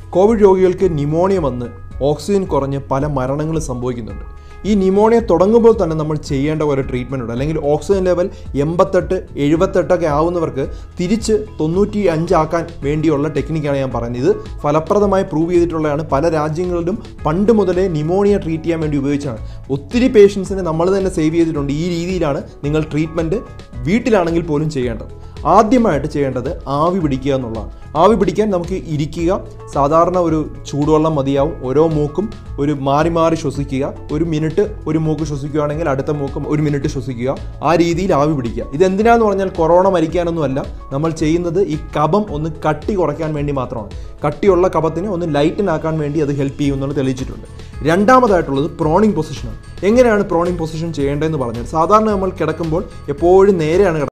Covid രോഗികൾക്ക് pneumonia വന്ന് oxygen കുറഞ്ഞ് പല മരണങ്ങളും സംഭവിക്കുന്നുണ്ട് ഈ ന്യൂമോണിയ തുടങ്ങുമ്പോൾ തന്നെ നമ്മൾ ചെയ്യേണ്ട ഒരു ട്രീറ്റ്മെൻ്റ് ഉണ്ട് അല്ലെങ്കിൽ ഓക്സിജൻ ലെവൽ എൺപത്തെട്ട് എഴുപത്തെട്ടൊക്കെ ആവുന്നവർക്ക് തിരിച്ച് തൊണ്ണൂറ്റി അഞ്ചാക്കാൻ വേണ്ടിയുള്ള ടെക്നിക്കാണ് ഞാൻ പറഞ്ഞത് ഇത് ഫലപ്രദമായി പ്രൂവ് ചെയ്തിട്ടുള്ളതാണ് പല രാജ്യങ്ങളിലും പണ്ട് മുതലേ ന്യൂമോണിയ ട്രീറ്റ് ചെയ്യാൻ വേണ്ടി ഉപയോഗിച്ചാണ് ഒത്തിരി പേഷ്യൻസിനെ നമ്മൾ തന്നെ സേവ് ചെയ്തിട്ടുണ്ട് ഈ രീതിയിലാണ് നിങ്ങൾ ട്രീറ്റ്മെൻറ്റ് വീട്ടിലാണെങ്കിൽ പോലും ചെയ്യേണ്ടത് ആദ്യമായിട്ട് ചെയ്യേണ്ടത് ആവി പിടിക്കുക എന്നുള്ളതാണ് ആവി പിടിക്കാൻ നമുക്ക് ഇരിക്കുക സാധാരണ ഒരു ചൂടുവെള്ളം മതിയാവും ഓരോ മൂക്കും ഒരു മാറി മാറി ശ്വസിക്കുക ഒരു മിനിറ്റ് ഒരു മൂക്ക് ശ്വസിക്കുകയാണെങ്കിൽ അടുത്ത മൂക്ക് ഒരു മിനിറ്റ് ശ്വസിക്കുക ആ രീതിയിൽ ആവി പിടിക്കുക ഇത് എന്തിനാന്ന് പറഞ്ഞാൽ കൊറോണ മരിക്കാനൊന്നുമല്ല നമ്മൾ ചെയ്യുന്നത് ഈ കഫം ഒന്ന് കട്ടി കുറയ്ക്കാൻ വേണ്ടി മാത്രമാണ് കട്ടിയുള്ള കഫത്തിനെ ഒന്ന് ലൈറ്റനാക്കാൻ വേണ്ടി അത് ഹെൽപ്പ് ചെയ്യുമെന്നുള്ളത് തെളിയിച്ചിട്ടുണ്ട് രണ്ടാമതായിട്ടുള്ളത് പ്രോണിംഗ് പൊസിഷനാണ് എങ്ങനെയാണ് പ്രോണിംഗ് പൊസിഷൻ ചെയ്യേണ്ടതെന്ന് പറഞ്ഞാൽ സാധാരണ നമ്മൾ കിടക്കുമ്പോൾ എപ്പോഴും നേരെയാണ് കിടക്കുന്നത്